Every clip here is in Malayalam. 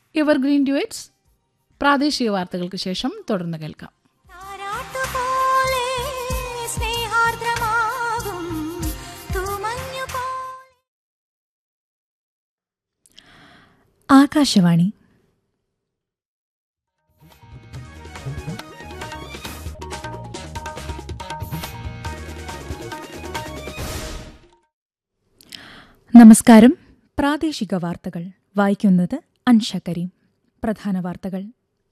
എവർഗ്രീൻ ഡ്യുവറ്റ്സ് പ്രാദേശിക വാർത്തകൾക്ക് ശേഷം തുടർന്ന് കേൾക്കാം താരാട്ടുപോലെ സ്നേഹാർദ്രമാകും തൂമഞ്ഞുപോലെ ആകാശവാണി നമസ്കാരം പ്രാദേശിക വാർത്തകൾ വായിക്കുന്നത് അൻഷ കരീം പ്രധാന വാർത്തകൾ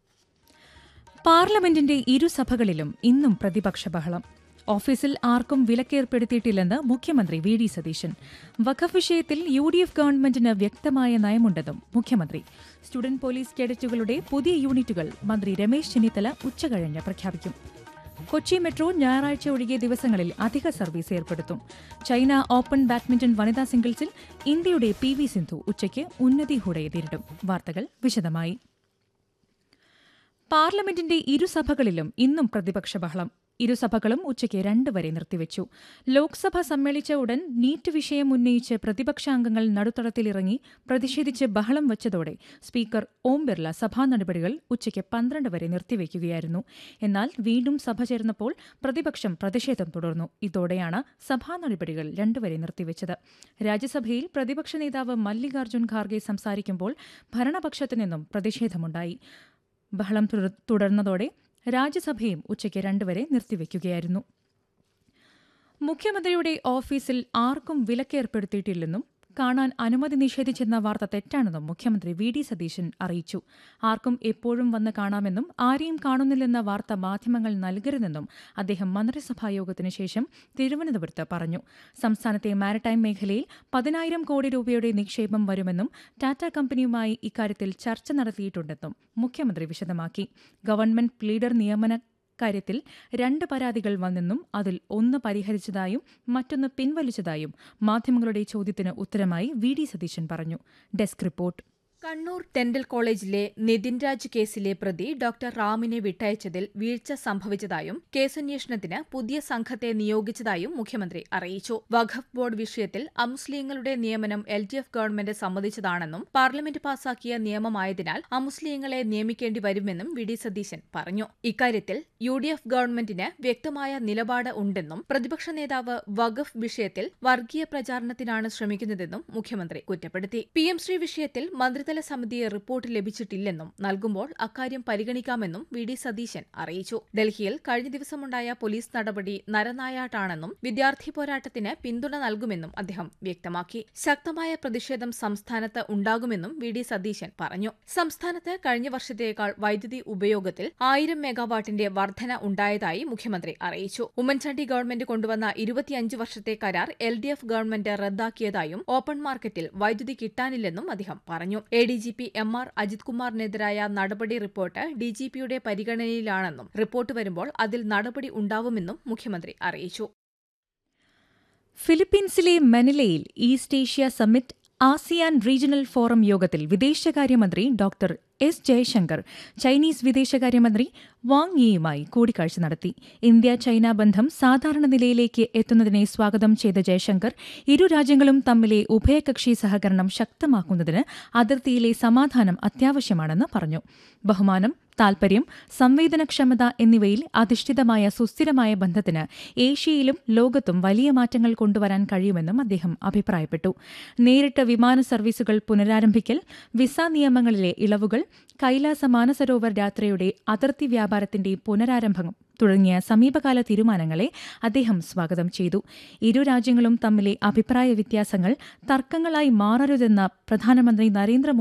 പാർലമെന്റിന്റെ ഇരുസഭകളിലും ഇന്നും പ്രതിപക്ഷ ബഹളം ഓഫീസിൽ ആർക്കും വിലക്കേർപ്പെടുത്തിയിട്ടില്ലെന്ന് മുഖ്യമന്ത്രി വി ഡി സതീശൻ വഖഫ് വിഷയത്തിൽ യു ഡി എഫ് ഗവൺമെന്റിന് വ്യക്തമായ നയമുണ്ടെന്നും മുഖ്യമന്ത്രി സ്റ്റുഡന്റ് പോലീസ് കേഡറ്റുകളുടെ പുതിയ യൂണിറ്റുകൾ മന്ത്രി രമേശ് ചെന്നിത്തല ഉച്ചകഴിഞ്ഞ് പ്രഖ്യാപിക്കും കൊച്ചി മെട്രോ ഞായറാഴ്ച ഒഴികെ ദിവസങ്ങളിൽ അധിക സർവീസ് ഏർപ്പെടുത്തും ചൈന ഓപ്പൺ ബാഡ്മിന്റൺ വനിതാ സിംഗിൾസിൽ ഇന്ത്യയുടെ പി വി സിന്ധു ഉച്ചയ്ക്ക് ഉന്നതി ഹുഡയെ നേരിടും വാർത്തകൾ വിശദമായി പാർലമെന്റിന്റെ ഇരുസഭകളിലും ഇന്നും പ്രതിപക്ഷ ബഹളം ഇരുസഭകളും ഉച്ചയ്ക്ക് രണ്ട് വരെ നിർത്തിവച്ചു ലോക്സഭ സമ്മേളിച്ച ഉടൻ നീറ്റ് വിഷയം ഉന്നയിച്ച് പ്രതിപക്ഷാംഗങ്ങൾ നടുത്തളത്തിലിറങ്ങി പ്രതിഷേധിച്ച് ബഹളം വച്ചതോടെ സ്പീക്കർ ഓം ബിർള സഭാ നടപടികൾ ഉച്ചയ്ക്ക് പന്ത്രണ്ട് വരെ നിർത്തിവെക്കുകയായിരുന്നു എന്നാൽ വീണ്ടും സഭ ചേർന്നപ്പോൾ പ്രതിപക്ഷം പ്രതിഷേധം തുടർന്നു ഇതോടെയാണ് സഭാ നടപടികൾ രണ്ടുവരെ നിർത്തിവെച്ചത് രാജ്യസഭയിൽ പ്രതിപക്ഷ നേതാവ് മല്ലികാർജ്ജുൻ ഖാർഗെ സംസാരിക്കുമ്പോൾ ഭരണപക്ഷത്തു നിന്നും പ്രതിഷേധമുണ്ടായി ബഹളം തുടർ- തുടർന്നതോടെ രാജ്യസഭയും ഉച്ചയ്ക്ക് രണ്ടുവരെ നിർത്തിവെക്കുകയായിരുന്നു മുഖ്യമന്ത്രിയുടെ ഓഫീസിൽ ആർക്കും വിലക്കേർപ്പെടുത്തിയിട്ടില്ലെന്നും കാണാൻ അനുമതി നിഷേധിച്ചെന്ന വാർത്ത തെറ്റാണെന്നും മുഖ്യമന്ത്രി വി ഡി സതീശൻ അറിയിച്ചു ആർക്കും എപ്പോഴും വന്ന് കാണാമെന്നും ആരെയും കാണുന്നില്ലെന്ന വാർത്ത മാധ്യമങ്ങൾ നൽകരുതെന്നും അദ്ദേഹം മന്ത്രിസഭായോഗത്തിനു ശേഷം തിരുവനന്തപുരത്ത് പറഞ്ഞു സംസ്ഥാനത്തെ മാരിടൈം മേഖലയിൽ പതിനായിരം കോടി രൂപയുടെ നിക്ഷേപം വരുമെന്നും ടാറ്റ കമ്പനിയുമായി ഇക്കാര്യത്തിൽ ചർച്ച നടത്തിയിട്ടുണ്ടെന്നും മുഖ്യമന്ത്രി വിശദമാക്കി ഗവൺമെന്റ് പ്ലീഡർ നിയമന കാര്യത്തിൽ രണ്ട് പരാതികൾ വന്നെന്നും അതിൽ ഒന്ന് പരിഹരിച്ചതായും മറ്റൊന്ന് പിൻവലിച്ചതായും മാധ്യമങ്ങളുടെ ചോദ്യത്തിന് ഉത്തരമായി വി ഡി സതീശൻ പറഞ്ഞു ഡെസ്ക് റിപ്പോർട്ട് കണ്ണൂർ ഡെന്റൽ കോളേജിലെ നിതിൻ രാജ് കേസിലെ പ്രതി ഡോക്ടർ റാമിനെ വിട്ടയച്ചതിൽ വീഴ്ച സംഭവിച്ചതായും കേസന്വേഷണത്തിന് പുതിയ സംഘത്തെ നിയോഗിച്ചതായും മുഖ്യമന്ത്രി അറിയിച്ചു വഖഫ് ബോർഡ് വിഷയത്തിൽ അമുസ്ലിങ്ങളുടെ നിയമനം എൽ ഡി എഫ് ഗവൺമെന്റ് സമ്മതിച്ചതാണെന്നും പാർലമെന്റ് പാസാക്കിയ നിയമമായതിനാൽ അമുസ്ലിങ്ങളെ നിയമിക്കേണ്ടി വരുമെന്നും വി ഡി സതീശൻ പറഞ്ഞു ഇക്കാര്യത്തിൽ യു ഡി എഫ് ഗവൺമെന്റിന് വ്യക്തമായ നിലപാട് ഉണ്ടെന്നും പ്രതിപക്ഷ നേതാവ് വഖഫ് വിഷയത്തിൽ വർഗീയ പ്രചാരണത്തിനാണ് ശ്രമിക്കുന്നതെന്നും മുഖ്യമന്ത്രി കുറ്റപ്പെടുത്തി പി എം ശ്രീ വിഷയത്തിൽ മന്ത്രിതല സമിതിയെ റിപ്പോർട്ട് ലഭിച്ചിട്ടില്ലെന്നും നൽകുമ്പോൾ അക്കാര്യം പരിഗണിക്കാമെന്നും വി ഡി സതീശൻ അറിയിച്ചു ഡൽഹിയിൽ കഴിഞ്ഞ ദിവസമുണ്ടായ പോലീസ് നടപടി നരനായാട്ടാണെന്നും വിദ്യാർത്ഥി പോരാട്ടത്തിന് പിന്തുണ നൽകുമെന്നും അദ്ദേഹം വ്യക്തമാക്കി ശക്തമായ പ്രതിഷേധം സംസ്ഥാനത്ത് ഉണ്ടാകുമെന്നും വി ഡി സതീശൻ പറഞ്ഞു സംസ്ഥാനത്ത് കഴിഞ്ഞ വർഷത്തേക്കാൾ വൈദ്യുതി ഉപയോഗത്തിൽ ആയിരം മെഗാവാട്ടിന്റെ വർധന ഉണ്ടായതായി മുഖ്യമന്ത്രി അറിയിച്ചു ഉമ്മൻചാണ്ടി ഗവൺമെന്റ് കൊണ്ടുവന്ന ഇരുപത്തിയഞ്ച് വർഷത്തെ കരാർ എൽ ഡി എഫ് ഗവൺമെന്റ് റദ്ദാക്കിയതായും ഓപ്പൺ മാർക്കറ്റിൽ വൈദ്യുതി കിട്ടാനില്ലെന്നും അദ്ദേഹം പറഞ്ഞു A D G P M R Ajith കുമാറിനെതിരായ നടപടി റിപ്പോർട്ട് ഡി ജി പിയുടെ പരിഗണനയിലാണെന്നും റിപ്പോർട്ട് വരുമ്പോൾ അതിൽ നടപടി ഉണ്ടാവുമെന്നും മുഖ്യമന്ത്രി അറിയിച്ചു ഫിലിപ്പീൻസിലെ മനിലയിൽ East Asia summit ASEAN regional forum യോഗത്തിൽ വിദേശകാര്യമന്ത്രി ഡോക്ടർ എസ് ജയശങ്കർ ചൈനീസ് വിദേശകാര്യമന്ത്രി വാങ് യിയുമായി കൂടിക്കാഴ്ച നടത്തി ഇന്ത്യ ചൈന ബന്ധം സാധാരണ നിലയിലേക്ക് എത്തുന്നതിനെ സ്വാഗതം ചെയ്ത ജയശങ്കർ ഇരു രാജ്യങ്ങളും തമ്മിലെ ഉഭയകക്ഷി സഹകരണം ശക്തമാക്കുന്നതിന് അതിർത്തിയിലെ സമാധാനം അത്യാവശ്യമാണെന്ന് പറഞ്ഞു ബഹുമാനം താൽപര്യം സംവേദനക്ഷമത എന്നിവയിൽ അധിഷ്ഠിതമായ സുസ്ഥിരമായ ബന്ധത്തിന് ഏഷ്യയിലും ലോകത്തും വലിയ മാറ്റങ്ങൾ കൊണ്ടുവരാൻ കഴിയുമെന്നും അദ്ദേഹം അഭിപ്രായപ്പെട്ടു നേരിട്ട് വിമാന സർവീസുകൾ പുനരാരംഭിക്കൽ വിസ നിയമങ്ങളിലെ ഇളവുകൾ കൈലാസ മാനസരോവർ യാത്രയുടെ അതിർത്തി വ്യാപാരത്തിന്റെ പുനരാരംഭം തുടങ്ങിയ സമീപകാല തീരുമാനങ്ങളെ അദ്ദേഹം സ്വാഗതം ചെയ്തു ഇരു രാജ്യങ്ങളും തമ്മിലെ അഭിപ്രായ വ്യത്യാസങ്ങൾ തർക്കങ്ങളായി മാറരുതെന്ന പ്രധാനമന്ത്രി നരേന്ദ്രമോദി